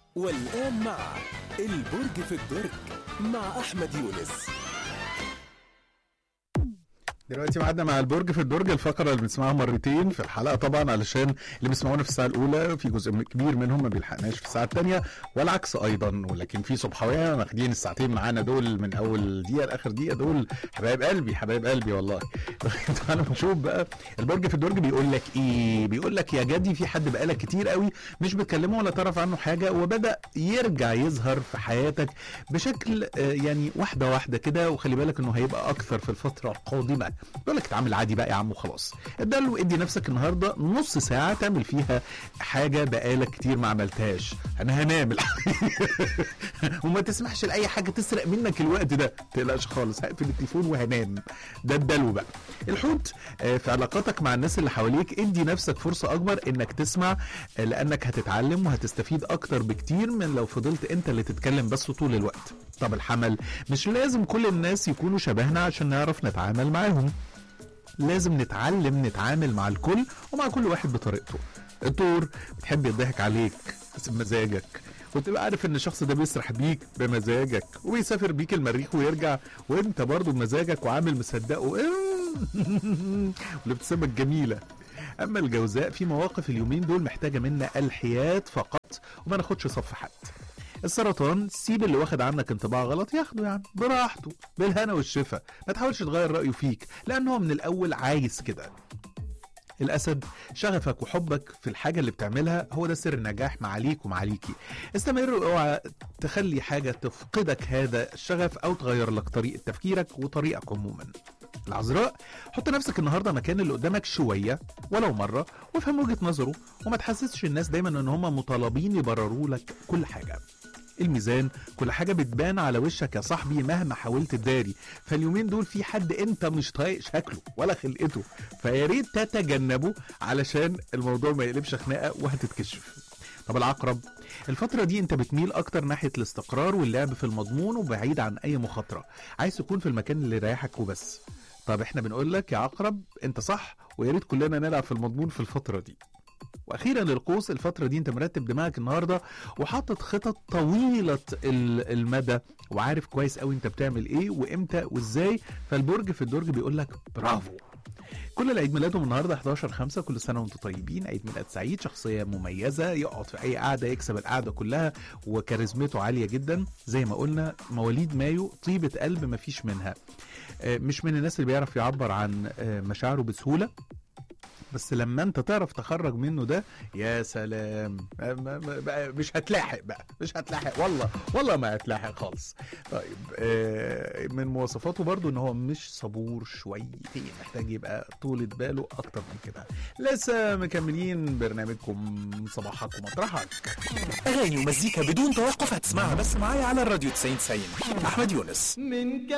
والآن مع البرج في الدرج مع أحمد يونس دلوقتي معدنا مع البرج في الدرج الفقرة اللي بنسمعها مرتين في الحلقة طبعا علشان اللي بيسمعونا في الساعة الأولى في جزء كبير منهم ما بيلحقناش في الساعة الثانية والعكس أيضا ولكن في صبحوية واخدين الساعتين معانا دول من أول دقيقة لآخر دقيقة دول حبايب قلبي حبايب قلبي والله تعالوا نشوف بقى البرج في الدرج بيقول لك إيه بيقول لك يا جدي في حد بقالك كتير قوي مش بتكلمه ولا تعرف عنه حاجة وبدأ يرجع يظهر في حياتك بشكل آه، يعني واحدة واحدة كده وخلي بالك إنه هيبقى أكثر في الفترة القادمة يقول لك اتعامل عادي بقى يا عم وخلاص اداله ادي نفسك النهارده نص ساعه تعمل فيها حاجه بقالك كتير ما عملتهاش انا هنام وما تسمحش لاي حاجه تسرق منك الوقت ده ما تقلقش خالص هقفل التليفون وهنام ده اداله بقى الحوت آه، في علاقاتك مع الناس اللي حواليك ادي نفسك فرصه اكبر انك تسمع آه، لانك هتتعلم وهتستفيد اكتر بكتير من لو فضلت انت اللي تتكلم بس طول الوقت طب الحمل مش لازم كل الناس يكونوا شبهنا عشان نعرف نتعامل معاهم لازم نتعلم نتعامل مع الكل ومع كل واحد بطريقته الدور بتحب يضحك عليك بس بمزاجك وتبقى عارف ان الشخص ده بيسرح بيك بمزاجك وبيسافر بيك المريخ ويرجع وانت برضه بمزاجك وعامل مصدقه والابتسامه الجميله اما الجوزاء في مواقف اليومين دول محتاجه منا الحياد فقط وما ناخدش صف حد السرطان سيب اللي واخد عنك انطباع غلط ياخده يعني براحته بالهنا والشفا ما تحاولش تغير رأيه فيك لأن هو من الأول عايز كده الأسد شغفك وحبك في الحاجة اللي بتعملها هو ده سر النجاح معاليك ومعاليكي استمر اوعى تخلي حاجة تفقدك هذا الشغف أو تغير لك طريقة تفكيرك وطريقك عموما العذراء حط نفسك النهارده مكان اللي قدامك شويه ولو مره وافهم وجهه نظره وما تحسسش الناس دايما ان هم مطالبين يبرروا لك كل حاجه الميزان كل حاجه بتبان على وشك يا صاحبي مهما حاولت تداري فاليومين دول في حد انت مش طايق شكله ولا خلقته فيا ريت تتجنبه علشان الموضوع ما يقلبش خناقه وهتتكشف طب العقرب الفترة دي انت بتميل اكتر ناحية الاستقرار واللعب في المضمون وبعيد عن اي مخاطرة عايز تكون في المكان اللي يريحك وبس طب احنا بنقول لك يا عقرب انت صح ويا ريت كلنا نلعب في المضمون في الفترة دي واخيرا للقوس الفتره دي انت مرتب دماغك النهارده وحاطط خطط طويله ال- المدى وعارف كويس قوي انت بتعمل ايه وامتى وازاي فالبرج في الدرج بيقول لك برافو كل اللي عيد ميلادهم النهارده 11 5 كل سنه وانتم طيبين عيد ميلاد سعيد شخصيه مميزه يقعد في اي قعده يكسب القعده كلها وكاريزمته عاليه جدا زي ما قلنا مواليد مايو طيبه قلب مفيش منها آه، مش من الناس اللي بيعرف يعبر عن آه، مشاعره بسهوله بس لما انت تعرف تخرج منه ده يا سلام ما- ما- ما- بقى مش هتلاحق بقى مش هتلاحق والله والله ما هتلاحق خالص طيب آه، من مواصفاته برضو ان هو مش صبور شويتين محتاج يبقى طولة باله اكتر من كده لسه مكملين برنامجكم صباحك ومطرحك أغاني ومزيكا بدون توقف هتسمعها بس معايا على الراديو 90 90 أحمد يونس من